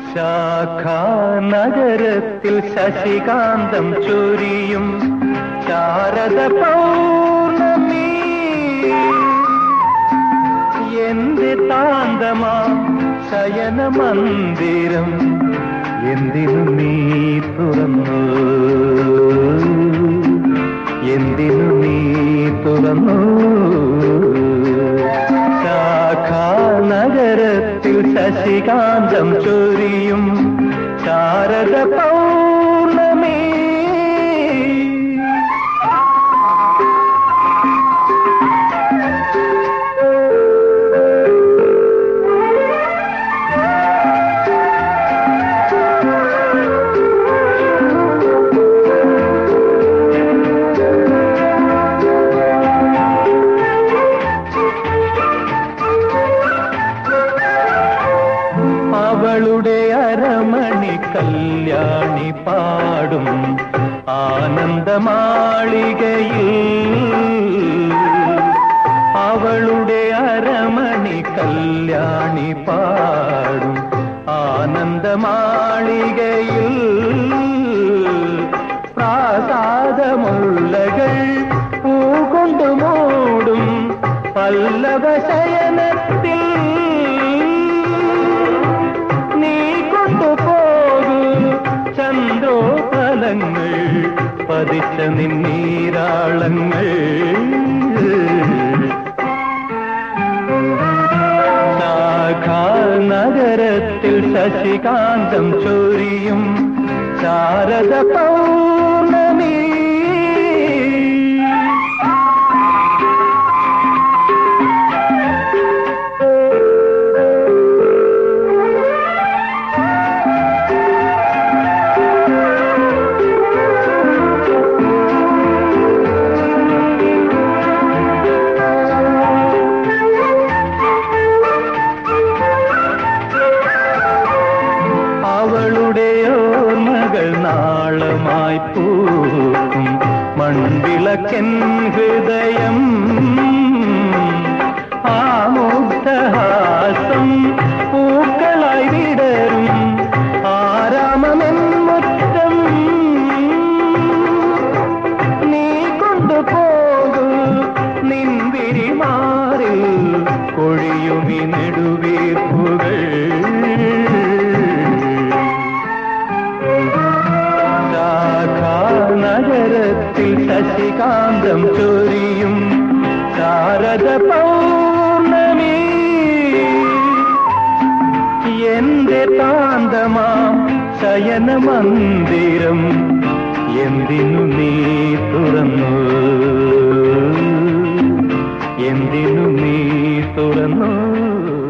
ശാഖാനഗരത്തിൽ ശശികാന്തം ചൊരിയും ശാരദ പൗർണമി എന്റെ താന്തമാ ശയന മന്ദിരം എന്തിനു നീ തുറന്നു എന്തിനു നീ തുറന്നു ശാഖാനഗരത്തിൽ ശശികാന്തം ചൊരിയും ശാരദ പൗർണമി അവളുടെ അരമണി കല്യാണി പാടും ആനന്ദമാളികയിൽ അവളുടെ അരമണി കല്യാണി പാടും ആനന്ദമാളികയിൽ പ്രാസാദമുള്ളകൾ പൂകൊണ്ട് മൂടും പല്ലവ ശയനത്തിൽ നീ കൊണ്ടുപോകൂ ചന്ദ്രോഫലങ്ങൾ പതിച്ച നിന്നീരാളങ്ങൾ നഗരത്തിൽ ശശികാന്തം ചൊരിയും ശാരദ പൗർണമി അവളുടെ ഓർമ്മകൾ നാളമായി പൂക്കും മൺവിളക്കൻ ഹൃദയം ആമുഗ്ധഹാസം പൂക്കളായി വിടരും ആരാമമെൻ മുറ്റം നീ കൊണ്ടുപോകൂ നിൻവിരി മാറിൽ കൊഴിയുമി നെടുവീർപ്പുകൾ നഗരത്തിൽ ശശികാന്തം ചൊരിയും ശാരദ പൗർണമി എന്റെ താന്തമാം ശയന മന്ദിരം എന്തിനു നീ തുറന്നു എന്തിനു നീ തുറന്നു